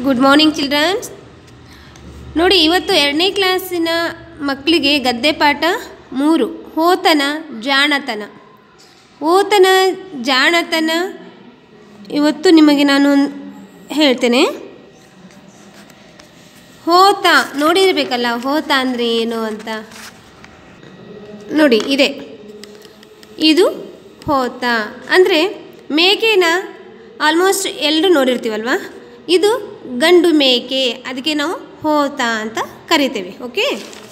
good morning children's ನೋಡಿ ಇವತ್ತು ಎರಡನೇ ಕ್ಲಾಸಿನ ಮಕ್ಕಳಿಗೆ ಗದ್ದೆ ಪಾಠ ಮೂರು ಹೋತನ ಜಾಣತನ ಹೋತನ ಜಾಣತನ ಇವತ್ತು ನಿಮಗೆ ನಾನು ಹೇಳ್ತೇನೆ ಹೋತ ನೋಡಿರಬೇಕಲ್ಲ ಹೋತ ಅಂದರೆ ಏನು ಅಂತ ನೋಡಿ ಇದೆ ಇದು ಹೋತ ಅಂದರೆ ಮೇಕೆನ ಆಲ್ಮೋಸ್ಟ್ ಎಲ್ಲರೂ ನೋಡಿರ್ತೀವಲ್ವ ಇದು ಗಂಡು ಮೇಕೆ ಅದಕ್ಕೆ ನಾವು ಹೋತ ಅಂತ ಕರಿತೇವೆ ಓಕೆ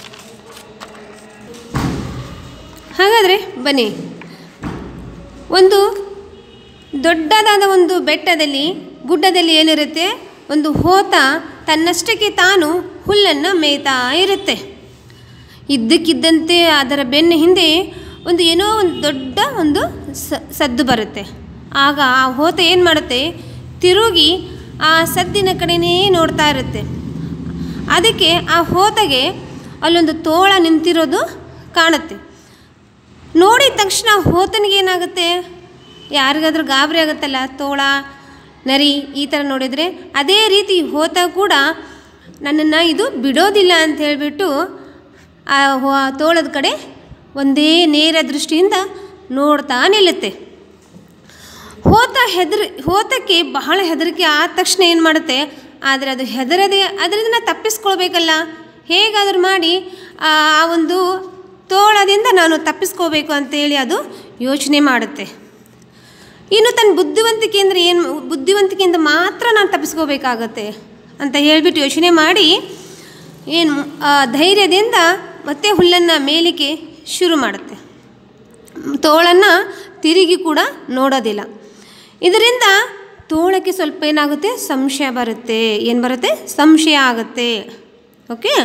ಹಾಗಾದರೆ ಬನ್ನಿ ಒಂದು ದೊಡ್ಡದಾದ ಒಂದು ಬೆಟ್ಟದಲ್ಲಿ ಗುಡ್ಡದಲ್ಲಿ ಏನಿರುತ್ತೆ ಒಂದು ಹೋತ ತನ್ನಷ್ಟಕ್ಕೆ ತಾನು ಹುಲ್ಲನ್ನು ಮೇಯ್ತಾ ಇರುತ್ತೆ ಇದ್ದಕ್ಕಿದ್ದಂತೆ ಅದರ ಬೆನ್ನ ಹಿಂದೆ ಒಂದು ಏನೋ ಒಂದು ದೊಡ್ಡ ಒಂದು ಸ ಸದ್ದು ಬರುತ್ತೆ ಆಗ ಆ ಹೋತ ಏನು ಮಾಡುತ್ತೆ ತಿರುಗಿ ಆ ಸದ್ದಿನ ಕಡೆನೇ ನೋಡ್ತಾ ಇರುತ್ತೆ ಅದಕ್ಕೆ ಆ ಹೋತಗೆ ಅಲ್ಲೊಂದು ತೋಳ ನಿಂತಿರೋದು ಕಾಣುತ್ತೆ ನೋಡಿದ ತಕ್ಷಣ ಹೋತನಿಗೆ ಏನಾಗುತ್ತೆ ಯಾರಿಗಾದ್ರೂ ಗಾಬರಿ ಆಗುತ್ತಲ್ಲ ತೋಳ ನರಿ ಈ ಥರ ನೋಡಿದರೆ ಅದೇ ರೀತಿ ಹೋತ ಕೂಡ ನನ್ನನ್ನು ಇದು ಬಿಡೋದಿಲ್ಲ ಅಂತ ಹೇಳಿಬಿಟ್ಟು ಆ ಹೊ- ತೋಳದ ಕಡೆ ಒಂದೇ ನೇರ ದೃಷ್ಟಿಯಿಂದ ನೋಡ್ತಾ ನಿಲ್ಲುತ್ತೆ ಹೋತ ಹೆದರಿ ಹೋತಕ್ಕೆ ಬಹಳ ಹೆದರಿಕೆ ಆದ ತಕ್ಷಣ ಏನು ಮಾಡುತ್ತೆ ಆದರೆ ಅದು ಹೆದರದೆ ಅದರಿಂದ ತಪ್ಪಿಸ್ಕೊಳ್ಬೇಕಲ್ಲ ಹೇಗಾದರೂ ಮಾಡಿ ಆ ಆ ಒಂದು ತೋಳದಿಂದ ನಾನು ತಪ್ಪಿಸ್ಕೋಬೇಕು ಅಂತೇಳಿ ಅದು ಯೋಚನೆ ಮಾಡುತ್ತೆ ಇನ್ನು ತನ್ನ ಬುದ್ಧಿವಂತಿಕೆ ಅಂದರೆ ಏನು ಬುದ್ಧಿವಂತಿಕೆಯಿಂದ ಮಾತ್ರ ನಾನು ತಪ್ಪಿಸ್ಕೋಬೇಕಾಗತ್ತೆ ಅಂತ ಹೇಳಿಬಿಟ್ಟು ಯೋಚನೆ ಮಾಡಿ ಏನು ಆ ಧೈರ್ಯದಿಂದ ಮತ್ತೆ ಹುಲ್ಲನ್ನು ಮೇಲಿಕ್ಕೆ ಶುರು ಮಾಡುತ್ತೆ ತೋಳನ್ನು ತಿರುಗಿ ಕೂಡ ನೋಡೋದಿಲ್ಲ ಇದರಿಂದ ತೋಳಕ್ಕೆ ಸ್ವಲ್ಪ ಏನಾಗುತ್ತೆ ಸಂಶಯ ಬರುತ್ತೆ ಏನು ಬರುತ್ತೆ ಸಂಶಯ ಆಗುತ್ತೆ ಓಕೆ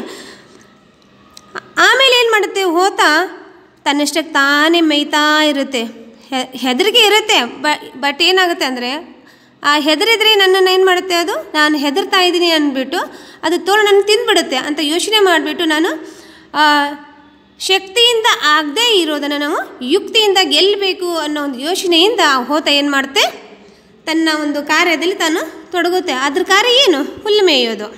ಆಮೇಲೆ ಏನು ಮಾಡುತ್ತೆ ಹೋತ ತನ್ನಷ್ಟಕ್ಕೆ ತಾನೇ ಮೇಯ್ತಾ ಇರುತ್ತೆ ಹೆ- ಹೆದರಿಕೆ ಇರುತ್ತೆ ಬಟ್ ಏನಾಗುತ್ತೆ ಅಂದರೆ ಆ ಹೆದರಿದ್ರೆ ನನ್ನನ್ನು ಏನು ಮಾಡುತ್ತೆ ಅದು ನಾನು ಹೆದರ್ತಾ ಇದ್ದೀನಿ ಅಂದ್ಬಿಟ್ಟು ಅದು ತೋಳು ನನ್ನ ತಿಂದ್ಬಿಡುತ್ತೆ ಅಂತ ಯೋಚನೆ ಮಾಡಿಬಿಟ್ಟು ನಾನು ಆ, ಶಕ್ತಿಯಿಂದ ಆಗದೇ ಇರೋದನ್ನು ನಾವು ಯುಕ್ತಿಯಿಂದ ಗೆಲ್ಲಬೇಕು ಅನ್ನೋ ಒಂದು ಯೋಚನೆಯಿಂದ ಆ ಹೋತ ಏನು ಮಾಡುತ್ತೆ ತನ್ನ ಒಂದು ಕಾರ್ಯದಲ್ಲಿ ತಾನು ತೊಡಗುತ್ತೆ ಅದ್ರ ಕಾರ್ಯ ಏನು ಹುಲ್ಲು ಮೇಯೋದು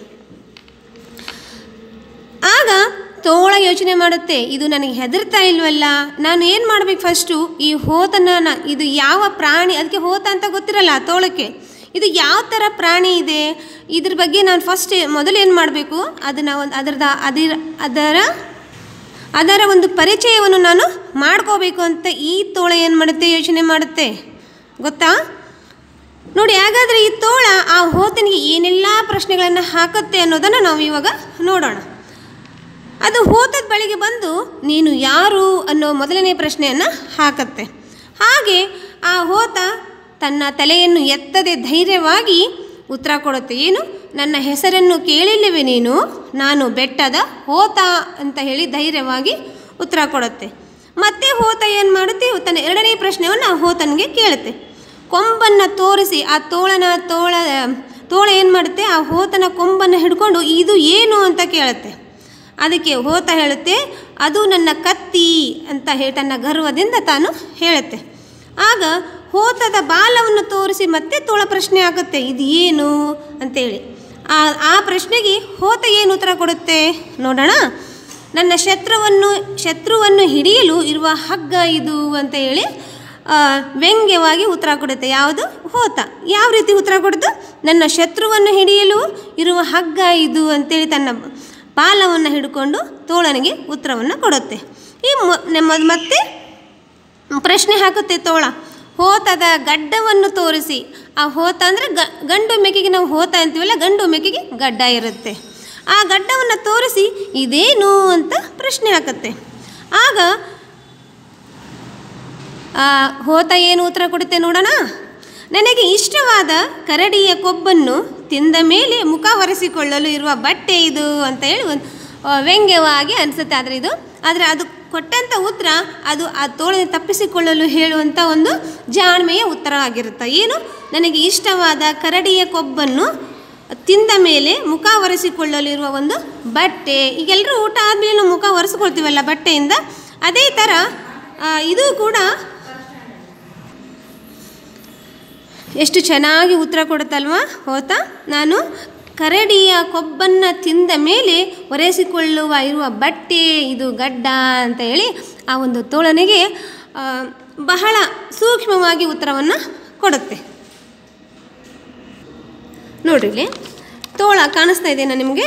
ಆಗ ತೋಳ ಯೋಚನೆ ಮಾಡುತ್ತೆ ಇದು ನನಗೆ ಹೆದರ್ತಾ ಇಲ್ವಲ್ಲ ನಾನು ಏನು ಮಾಡಬೇಕು ಫಸ್ಟು ಈ ಹೋತನ ನ- ಇದು ಯಾವ ಪ್ರಾಣಿ ಅದಕ್ಕೆ ಹೋತ ಅಂತ ಗೊತ್ತಿರಲ್ಲ ಆ ತೋಳಕ್ಕೆ ಇದು ಯಾವ ಥರ ಪ್ರಾಣಿ ಇದೆ ಇದ್ರ ಬಗ್ಗೆ ನಾನು ಫಸ್ಟ್ ಮೊದಲು ಏನು ಮಾಡಬೇಕು ಅದನ್ನು ಒಂದು ಅದರದ ಅದಿರ ಅದರ ಅದರ ಒಂದು ಪರಿಚಯವನ್ನು ನಾನು ಮಾಡ್ಕೋಬೇಕು ಅಂತ ಈ ತೋಳ ಏನು ಮಾಡುತ್ತೆ ಯೋಚನೆ ಮಾಡುತ್ತೆ ಗೊತ್ತಾ ನೋಡಿ ಹಾಗಾದರೆ ಈ ತೋಳ ಆ ಹೋತನಿಗೆ ಏನೆಲ್ಲ ಪ್ರಶ್ನೆಗಳನ್ನು ಹಾಕುತ್ತೆ ಅನ್ನೋದನ್ನು ನಾವು ಇವಾಗ ನೋಡೋಣ ಅದು ಹೋತದ ಬಳಿಗೆ ಬಂದು ನೀನು ಯಾರು ಅನ್ನೋ ಮೊದಲನೇ ಪ್ರಶ್ನೆಯನ್ನು ಹಾಕತ್ತೆ ಹಾಗೆ ಆ ಹೋತ ತನ್ನ ತಲೆಯನ್ನು ಎತ್ತದೆ ಧೈರ್ಯವಾಗಿ ಉತ್ತರ ಕೊಡುತ್ತೆ ಏನು ನನ್ನ ಹೆಸರನ್ನು ಕೇಳಿಲ್ಲವೇ ನೀನು ನಾನು ಬೆಟ್ಟದ ಹೋತ ಅಂತ ಹೇಳಿ ಧೈರ್ಯವಾಗಿ ಉತ್ತರ ಕೊಡುತ್ತೆ ಮತ್ತೆ ಹೋತ ಏನು ಮಾಡುತ್ತೆ ತನ್ನ ಎರಡನೇ ಪ್ರಶ್ನೆಯನ್ನು ಆ ಹೋತನಿಗೆ ಕೇಳುತ್ತೆ ಕೊಂಬನ್ನು ತೋರಿಸಿ ಆ ತೋಳನ ತೋಳ ತೋಳ ಏನು ಮಾಡುತ್ತೆ ಆ ಹೋತನ ಕೊಂಬನ್ನು ಹಿಡ್ಕೊಂಡು ಇದು ಏನು ಅಂತ ಕೇಳುತ್ತೆ ಅದಕ್ಕೆ ಹೋತ ಹೇಳುತ್ತೆ ಅದು ನನ್ನ ಕತ್ತಿ ಅಂತ ಹೇಳಿ ತನ್ನ ಗರ್ವದಿಂದ ತಾನು ಹೇಳುತ್ತೆ ಆಗ ಹೋತದ ಬಾಲವನ್ನು ತೋರಿಸಿ ಮತ್ತೆ ತೋಳ ಪ್ರಶ್ನೆ ಆಗುತ್ತೆ ಇದು ಏನು ಅಂತೇಳಿ ಆ ಆ ಪ್ರಶ್ನೆಗೆ ಹೋತ ಏನು ಉತ್ತರ ಕೊಡುತ್ತೆ ನೋಡೋಣ ನನ್ನ ಶತ್ರುವನ್ನು ಶತ್ರುವನ್ನು ಹಿಡಿಯಲು ಇರುವ ಹಗ್ಗ ಇದು ಅಂತ ಹೇಳಿ ಆ, ವ್ಯಂಗ್ಯವಾಗಿ ಉತ್ತರ ಕೊಡುತ್ತೆ ಯಾವುದು ಹೋತ ಯಾವ ರೀತಿ ಉತ್ತರ ಕೊಡ್ತು ನನ್ನ ಶತ್ರುವನ್ನು ಹಿಡಿಯಲು ಇರುವ ಹಗ್ಗ ಇದು ಅಂತೇಳಿ ತನ್ನ ಬಾಲವನ್ನು ಹಿಡ್ಕೊಂಡು ತೋಳನಿಗೆ ಉತ್ತರವನ್ನು ಕೊಡುತ್ತೆ ಈ ಮೊ- ನಮ್ಮ ಮತ್ತೆ ಪ್ರಶ್ನೆ ಹಾಕುತ್ತೆ ತೋಳ ಹೋತದ ಗಡ್ಡವನ್ನು ತೋರಿಸಿ ಆ ಹೋತ ಅಂದರೆ ಗ ಗಂಡು ಮೇಕೆಗೆ ನಾವು ಹೋತ ಅಂತೀವಲ್ಲ ಗಂಡು ಮೇಕೆಗೆ ಗಡ್ಡ ಇರುತ್ತೆ ಆ ಗಡ್ಡವನ್ನು ತೋರಿಸಿ ಇದೇನು ಅಂತ ಪ್ರಶ್ನೆ ಹಾಕುತ್ತೆ ಆಗ ಆ, ಹೋತ ಏನು ಉತ್ತರ ಕೊಡುತ್ತೆ ನೋಡೋಣ ನನಗೆ ಇಷ್ಟವಾದ ಕರಡಿಯ ಕೊಬ್ಬನ್ನು ತಿಂದ ಮೇಲೆ ಮುಖ ಒರೆಸಿಕೊಳ್ಳಲು ಇರುವ ಬಟ್ಟೆ ಇದು ಅಂತ ಹೇಳಿ ಒಂದು ಆ, ವ್ಯಂಗ್ಯವಾಗಿ ಅನಿಸುತ್ತೆ ಆದರೆ ಇದು ಆದರೆ ಅದು ಕೊಟ್ಟಂಥ ಉತ್ತರ ಅದು ಆ ತೋಳನ ತಪ್ಪಿಸಿಕೊಳ್ಳಲು ಹೇಳುವಂಥ ಒಂದು ಜಾಣ್ಮೆಯ ಉತ್ತರ ಆಗಿರುತ್ತೆ ಏನು ನನಗೆ ಇಷ್ಟವಾದ ಕರಡಿಯ ಕೊಬ್ಬನ್ನು ತಿಂದ ಮೇಲೆ ಮುಖ ಒರೆಸಿಕೊಳ್ಳಲು ಇರುವ ಒಂದು ಬಟ್ಟೆ ಈಗೆಲ್ಲರೂ ಊಟ ಆದಮೇಲೆ ನಾವು ಮುಖ ಒರೆಸ್ಕೊಳ್ತೀವಲ್ಲ ಬಟ್ಟೆಯಿಂದ ಅದೇ ಥರ ಆ, ಇದು ಕೂಡ ಎಷ್ಟು ಚೆನ್ನಾಗಿ ಉತ್ತರ ಕೊಡುತ್ತಲ್ವಾ ಹೋತಾ ನಾನು ಕರಡಿಯ ಕೊಬ್ಬನ್ನು ತಿಂದ ಮೇಲೆ ಒರೆಸಿಕೊಳ್ಳುವ ಇರುವ ಬಟ್ಟೆ ಇದು ಗಡ್ಡ ಅಂತ ಹೇಳಿ ಆ ಒಂದು ತೋಳನಿಗೆ ಆ, ಬಹಳ ಸೂಕ್ಷ್ಮವಾಗಿ ಉತ್ತರವನ್ನು ಕೊಡುತ್ತೆ ನೋಡ್ರಿ ಇಲ್ಲಿ ತೋಳ ಕಾಣಿಸ್ತಾ ಇದೆಯಾ ನಿಮಗೆ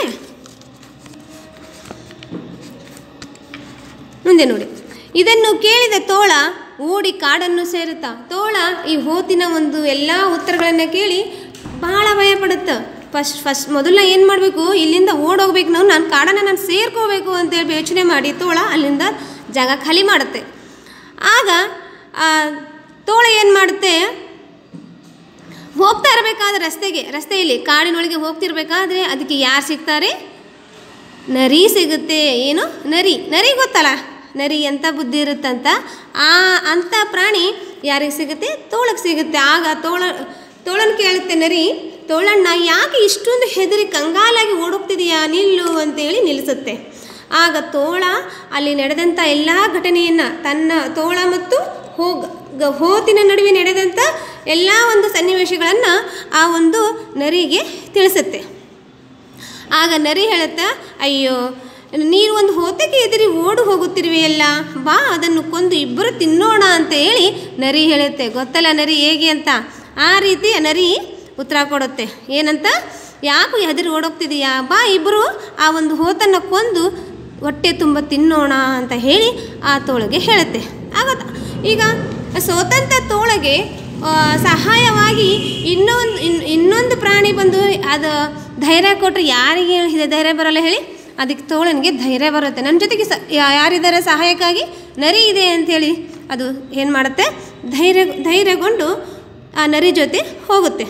ಮುಂದೆ ನೋಡಿ ಇದನ್ನು ಕೇಳಿದ ತೋಳ ಓಡಿ ಕಾಡನ್ನು ಸೇರುತ್ತಾ ತೋಳ ಈ ಹೋತಿನ ಒಂದು ಎಲ್ಲ ಉತ್ತರಗಳನ್ನು ಕೇಳಿ ಬಹಳ ಭಯ ಪಡುತ್ತೆ ಫಸ್ಟ್ ಫಸ್ಟ್ ಮೊದಲ ಏನು ಮಾಡಬೇಕು ಇಲ್ಲಿಂದ ಓಡೋಗ್ಬೇಕು ನಾವು ನಾನು ಕಾಡನ್ನು ನಾನು ಸೇರ್ಕೋಬೇಕು ಅಂತೇಳಿ ಯೋಚನೆ ಮಾಡಿ ತೋಳ ಅಲ್ಲಿಂದ ಜಾಗ ಖಾಲಿ ಮಾಡುತ್ತೆ ಆಗ ಆ ತೋಳ ಏನು ಮಾಡುತ್ತೆ ಹೋಗ್ತಾ ಇರಬೇಕಾದ್ರೆ ರಸ್ತೆಗೆ ರಸ್ತೆಯಲ್ಲಿ ಕಾಡಿನೊಳಗೆ ಹೋಗ್ತಿರ್ಬೇಕಾದ್ರೆ ಅದಕ್ಕೆ ಯಾರು ಸಿಗ್ತಾರೆ ನರಿ ಸಿಗುತ್ತೆ ಏನು ನರಿ ನರಿ ಗೊತ್ತಲ್ಲ ನರಿ ಎಂಥ ಬುದ್ಧಿ ಇರುತ್ತಂತ ಆ ಅಂಥ ಪ್ರಾಣಿ ಯಾರಿಗೆ ಸಿಗುತ್ತೆ ತೋಳಕ್ಕೆ ಸಿಗುತ್ತೆ ಆಗ ತೋಳ ತೋಳನ ಕೇಳುತ್ತೆ ನರಿ ತೋಳಣ್ಣ ಯಾಕೆ ಇಷ್ಟೊಂದು ಹೆದರಿ ಕಂಗಾಲಾಗಿ ಓಡೋಗ್ತಿದೆಯಾ ನಿಲ್ಲು ಅಂತೇಳಿ ನಿಲ್ಲಿಸುತ್ತೆ ಆಗ ತೋಳ ಅಲ್ಲಿ ನಡೆದಂಥ ಎಲ್ಲ ಘಟನೆಯನ್ನು ತನ್ನ ತೋಳ ಮತ್ತು ಹೋಗ ಗ- ಹೋತಿನ ನಡುವೆ ನಡೆದಂಥ ಎಲ್ಲ ಒಂದು ಸನ್ನಿವೇಶಗಳನ್ನು ಆ ಒಂದು ನರಿಗೆ ತಿಳಿಸುತ್ತೆ ಆಗ ನರಿ ಹೇಳುತ್ತಾ ಅಯ್ಯೋ ನೀನು ಒಂದು ಹೋತಕ್ಕೆ ಎದುರಿ ಓಡು ಹೋಗುತ್ತಿರುವೆಯಲ್ಲ ಬಾ ಅದನ್ನು ಕೊಂದು ಇಬ್ಬರು ತಿನ್ನೋಣ ಅಂತ ಹೇಳಿ ನರಿ ಹೇಳುತ್ತೆ ಗೊತ್ತಲ್ಲ ನರಿ ಹೇಗೆ ಅಂತ ಆ ರೀತಿ ನರಿ ಉತ್ತರ ಕೊಡುತ್ತೆ ಏನಂತ ಯಾಕೆ ಹೆದರಿ ಓಡೋಗ್ತಿದೀಯಾ ಬಾ ಇಬ್ಬರು ಆ ಒಂದು ಹೋತನ್ನು ಕೊಂದು ಹೊಟ್ಟೆ ತುಂಬ ತಿನ್ನೋಣ ಅಂತ ಹೇಳಿ ಆ ತೋಳಗೆ ಹೇಳುತ್ತೆ ಆಗ ತ- ಈಗ ಸ್ವತಂತ್ರ ತೋಳಗೆ ಆ, ಸಹಾಯವಾಗಿ ಇನ್ನೊಂದು ಇನ್ ಇನ್ನೊಂದು ಪ್ರಾಣಿ ಬಂದು ಅದು ಧೈರ್ಯ ಕೊಟ್ಟರೆ ಯಾರಿಗೆ ಇದೆ ಧೈರ್ಯ ಬರಲ್ಲ ಹೇಳಿ ಅದಕ್ಕೆ ತೋಳನಿಗೆ ಧೈರ್ಯ ಬರುತ್ತೆ ನನ್ನ ಜೊತೆಗೆ ಸ ಯಾ- ಯಾರಿದ್ದಾರೆ ಸಹಾಯಕ್ಕಾಗಿ ನರಿ ಇದೆ ಅಂಥೇಳಿ ಅದು ಏನು ಮಾಡುತ್ತೆ ಧೈರ್ಯ ಧೈರ್ಯಗೊಂಡು ಆ ನರಿ ಜೊತೆ ಹೋಗುತ್ತೆ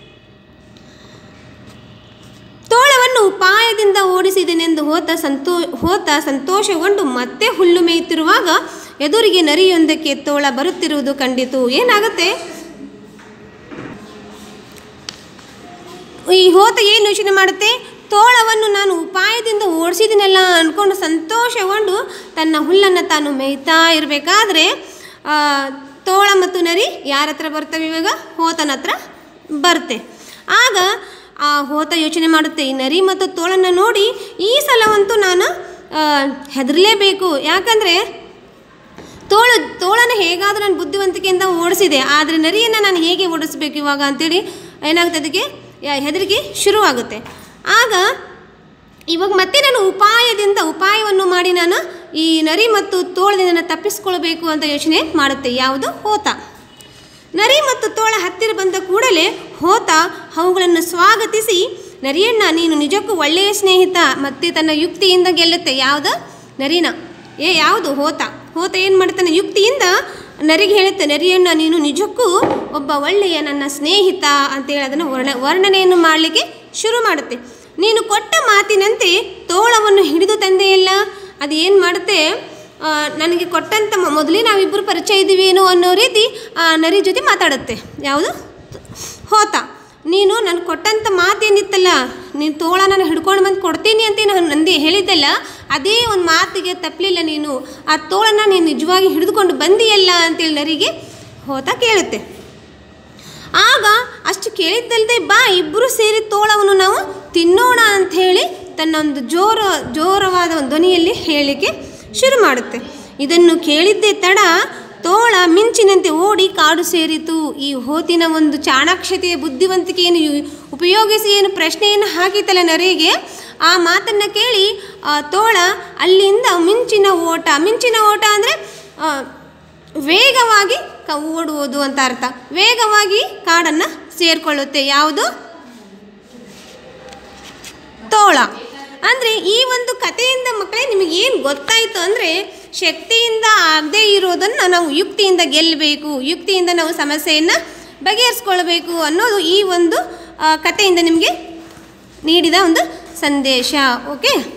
ತೋಳವನ್ನು ಉಪಾಯದಿಂದ ಓಡಿಸಿದನೆಂದು ಹೋತ ಸಂತೋ ಹೋತ ಸಂತೋಷಗೊಂಡು ಮತ್ತೆ ಹುಲ್ಲು ಮೇಯುತ್ತಿರುವಾಗ ಎದುರಿಗೆ ನರಿಯೊಂದಕ್ಕೆ ತೋಳ ಬರುತ್ತಿರುವುದು ಕಂಡಿತು ಏನಾಗುತ್ತೆ ಈ ಹೋತ ಏನು ಯೋಚನೆ ಮಾಡುತ್ತೆ ತೋಳವನ್ನು ನಾನು ಉಪಾಯದಿಂದ ಓಡಿಸಿದಿನಲ್ಲ ಅಂದ್ಕೊಂಡು ಸಂತೋಷಗೊಂಡು ತನ್ನ ಹುಲ್ಲನ್ನು ತಾನು ಮೇಯ್ತಾ ಇರಬೇಕಾದ್ರೆ ತೋಳ ಮತ್ತು ನರಿ ಯಾರ ಹತ್ರ ಬರ್ತವೆ ಇವಾಗ ಹೋತನ ಹತ್ರ ಬರುತ್ತೆ ಆಗ ಆ ಹೋತ ಯೋಚನೆ ಮಾಡುತ್ತೆ ಈ ನರಿ ಮತ್ತು ತೋಳನ್ನು ನೋಡಿ ಈ ಸಲವಂತೂ ನಾನು ಹೆದರಲೇಬೇಕು ಯಾಕಂದರೆ ತೋಳ ತೋಳನ ಹೇಗಾದರೂ ನಾನು ಬುದ್ಧಿವಂತಿಕೆಯಿಂದ ಓಡಿಸಿದೆ ಆದರೆ ನರಿಯನ್ನು ನಾನು ಹೇಗೆ ಓಡಿಸ್ಬೇಕು ಇವಾಗ ಅಂತೇಳಿ ಏನಾಗುತ್ತೆ ಅದಕ್ಕೆ ಯಾ- ಹೆದರಿಕೆ ಶುರುವಾಗುತ್ತೆ ಆಗ ಇವಾಗ ಮತ್ತೆ ನಾನು ಉಪಾಯದಿಂದ ಉಪಾಯವನ್ನು ಮಾಡಿ ನಾನು ಈ ನರಿ ಮತ್ತು ತೋಳದಿಂದ ನಾನು ತಪ್ಪಿಸ್ಕೊಳ್ಬೇಕು ಅಂತ ಯೋಚನೆ ಮಾಡುತ್ತೆ ಯಾವುದು ಹೋತ ನರಿ ಮತ್ತು ತೋಳ ಹತ್ತಿರ ಬಂದ ಕೂಡಲೇ ಹೋತ ಅವುಗಳನ್ನು ಸ್ವಾಗತಿಸಿ ನರಿಯಣ್ಣ ನೀನು ನಿಜಕ್ಕೂ ಒಳ್ಳೆಯ ಸ್ನೇಹಿತ ಮತ್ತೆ ತನ್ನ ಯುಕ್ತಿಯಿಂದ ಗೆಲ್ಲುತ್ತೆ ಯಾವುದು ನರಿನ ಏ ಯಾವುದು ಹೋತ ಹೋತ ಏನು ಮಾಡ್ತಾನೆ ಯುಕ್ತಿಯಿಂದ ನರಿಗೆ ಹೇಳುತ್ತೆ ನರಿಯಣ್ಣ ನೀನು ನಿಜಕ್ಕೂ ಒಬ್ಬ ಒಳ್ಳೆಯ ನನ್ನ ಸ್ನೇಹಿತ ಅಂತೇಳಿ ಅದನ್ನು ವರ್ಣ ವರ್ಣನೆಯನ್ನು ಮಾಡಲಿಕ್ಕೆ ಶುರು ಮಾಡುತ್ತೆ ನೀನು ಕೊಟ್ಟ ಮಾತಿನಂತೆ ತೋಳವನ್ನು ಹಿಡಿದು ತಂದೆಯಲ್ಲ ಅದು ಏನು ಮಾಡುತ್ತೆ ಆ, ನನಗೆ ಕೊಟ್ಟಂಥ ಮ- ಮೊದಲೇ ನಾವಿಬ್ಬರು ಪರಿಚಯ ಇದ್ದೀವೇನೋ ಅನ್ನೋ ರೀತಿ ಆ ನರಿ ಜೊತೆ ಮಾತಾಡುತ್ತೆ ಯಾವುದು ಹೋತ ನೀನು ನಾನು ಕೊಟ್ಟಂಥ ಮಾತೇನಿತ್ತಲ್ಲ ನೀನು ತೋಳ ನಾನು ಹಿಡ್ಕೊಂಡು ಬಂದು ಕೊಡ್ತೀನಿ ಅಂತ ನಾನು ನಂದಿ ಹೇಳಿದ್ದಲ್ಲ ಅದೇ ಒಂದು ಮಾತಿಗೆ ತಪ್ಪಲಿಲ್ಲ ನೀನು ಆ ತೋಳನ ನೀನು ನಿಜವಾಗಿ ಹಿಡಿದುಕೊಂಡು ಬಂದಿಯಲ್ಲ ಅಂತೇಳಿ ನರಿಗೆ ಹೋತ ಕೇಳುತ್ತೆ ಆಗ ಅಷ್ಟು ಕೇಳಿದ್ದಲ್ದೆ ಬಾ ಇಬ್ಬರು ಸೇರಿ ತೋಳವನ್ನು ನಾವು ತಿನ್ನೋಣ ಅಂಥೇಳಿ ತನ್ನ ಒಂದು ಜೋರ ಜೋರವಾದ ಒಂದು ಧ್ವನಿಯಲ್ಲಿ ಹೇಳಲಿಕ್ಕೆ ಶುರು ಮಾಡುತ್ತೆ ಇದನ್ನು ಕೇಳಿದ್ದೇ ತಡ ತೋಳ ಮಿಂಚಿನಂತೆ ಓಡಿ ಕಾಡು ಸೇರಿತು ಈ ಹೋತಿನ ಒಂದು ಚಾಣಾಕ್ಷತೆಯ ಬುದ್ಧಿವಂತಿಕೆಯನ್ನು ಯು- ಉಪಯೋಗಿಸಿ ಏನು ಪ್ರಶ್ನೆಯನ್ನು ಹಾಕಿತಲ್ಲ ನರಿಗೆ ಆ ಮಾತನ್ನು ಕೇಳಿ ಆ ತೋಳ ಅಲ್ಲಿಂದ ಮಿಂಚಿನ ಓಟ ಮಿಂಚಿನ ಓಟ ಅಂದರೆ ವೇಗವಾಗಿ ಕ ಓಡುವುದು ಅಂತ ಅರ್ಥ ವೇಗವಾಗಿ ಕಾಡನ್ನು ಸೇರಿಕೊಳ್ಳುತ್ತೆ ಯಾವುದು ತೋಳ ಅಂದರೆ ಈ ಒಂದು ಕಥೆಯಿಂದ ಮಕ್ಕಳೇ ನಿಮಗೆ ಏನು ಗೊತ್ತಾಯಿತು ಅಂದರೆ ಶಕ್ತಿಯಿಂದ ಆಗದೇ ಇರೋದನ್ನು ನಾವು ಯುಕ್ತಿಯಿಂದ ಗೆಲ್ಲಬೇಕು ಯುಕ್ತಿಯಿಂದ ನಾವು ಸಮಸ್ಯೆಯನ್ನು ಬಗೆಹರಿಸ್ಕೊಳ್ಬೇಕು ಅನ್ನೋದು ಈ ಒಂದು ಆ, ಕಥೆಯಿಂದ ನಿಮಗೆ ನೀಡಿದ ಒಂದು ಸಂದೇಶ ಓಕೆ